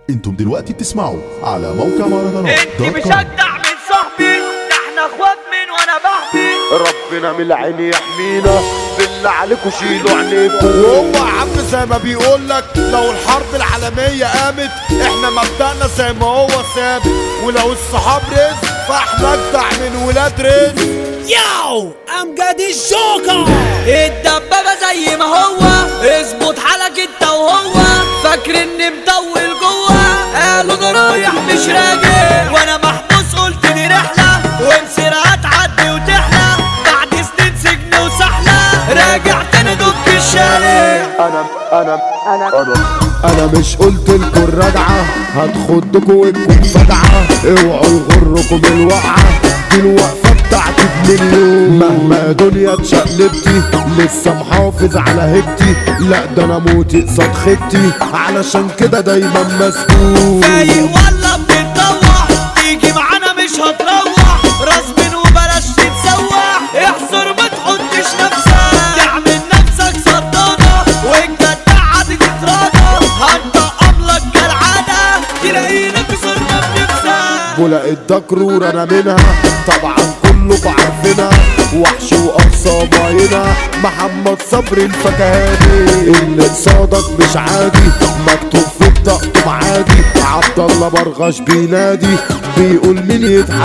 انتم دلوقتي بتسمعوا على موقع مهرجانات انت دوت مش كوم. اجدع من صاحبي ده احنا اخوات من وانا بحبي ربنا من العين يحمينا بالله عليكم شيلوا عينيكم وهو يا عم زي ما بيقول لك لو الحرب العالمية قامت احنا مبدأنا زي ما هو ثابت ولو الصحاب رزق فاحنا اجدع من ولاد رزق ياو امجد الجوكر الدبابة زي ما هو اظبط حالك انت وهو فاكر اني مطول جوه قالوا ده رايح مش راجع وانا محبوس قلت دي رحلة ومسيرة هتعدي وتحلى بعد سنين سجن وسحلة راجع تاني دك الشارع انا انا انا انا انا مش قلت لكم الرجعة هتخدكوا وانكم فجعة اوعوا يغركم الوقعة دي الوقفة بتاعتي بمليون مهما دنيا اتشقلبتي لسه محافظ على هيبتي لا ده انا موتي قصاد خيبتي علشان كده دايما مسؤول فايق ولا بتتطوح تيجي معانا مش هتروح رسم وبلاش تتسوح احذر ما تحطش نفسك تعمل نفسك صدانة وانت قاعد تتراضى هنطقم لك كالعادة تلاقينا كسرنا بنفسك ولا الدكرور انا منها طبعا كلكم عارفينها وحش واقصى باينة محمد صبري الفكهاني اللي قصادك مش عادي مكتوب في بطاقته معادي عبد الله برغش بينادي بيقول مين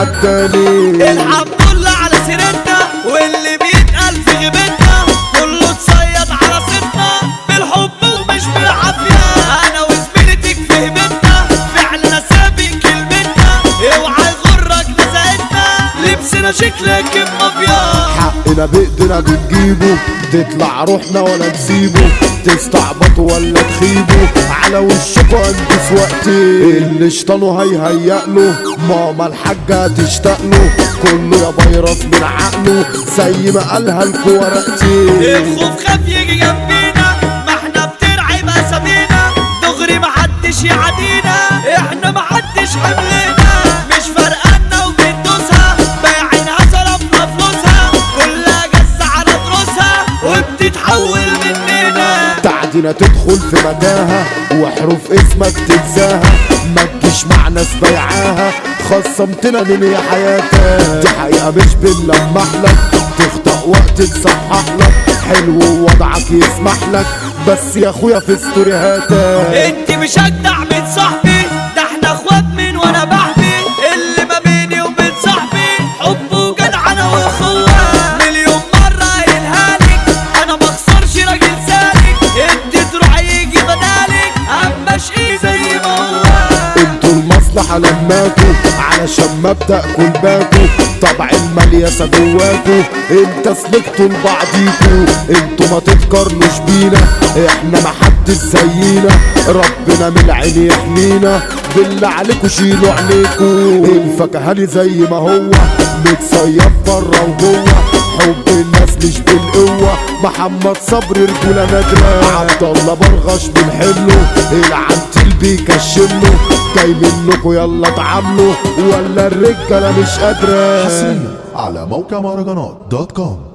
يتحداني الحمد لله على سيرتنا واللي بيتقال في غيبتنا كله اتصيد على صيتنا بالحب ومش بالعافية انا وزميلتك في هبتنا فعلنا سابق كلمتنا اوعى يغرك نزاهتنا لبسنا شكلك المافيا حقنا بايدنا بنجيبه تطلع روحنا ولا نسيبه تستعبط ولا تخيبه على وشكوا انجز وقتي اللي شطانه هيهيأ له ماما الحاجة تشتاق له كله يا فيروس من عقله زي ما قالها لكوا ورقتي الخوف خاف يجي جنبينا ما احنا بترعب اسامينا دغري محدش يعادينا احنا محدش حملنا مش فرقانا وبندوسها بايعينها صرفنا فلوسها كلها جز على دروسها وبتتحول مننا تعدينا تدخل في متاهة وحروف اسمك تنساها ما تجيش مع ناس بايعاها خصمتنا ننهي حياتك دي حقيقة مش بنلمح لك تخطأ وقت تصحح لك حلو وضعك يسمح لك بس يا اخويا في ستوريهاتك انت مش اجدع من صاحبي ده احنا اخوات من وانا بحبي اللي ما بيني وبين صاحبي حب وجدعنة واخوة مليون مرة قايلها لك انا ما اخسرش راجل سالك انت تروح يجي بدالك اما شقي زي ما هو انتوا المصلحة لماكوا علشان مبدأكوا الباكوا طبع الملياسة جواكوا انت سلكتوا لبعضيكوا انتوا ما تتقارنوش بينا احنا محدش زينا ربنا من العين يحمينا بالله عليكوا شيلوا عينيكوا الفكهاني زي ما هو متصيف بره وجوه حب الناس مش بالقوة محمد صبري رجولة نادرة عبد الله برغش بنحله العنتيل بيكشمله جاي منكوا يلا اتعاملوا ولا الرجالة مش قادرة حصريا على موقع مهرجانات دوت كوم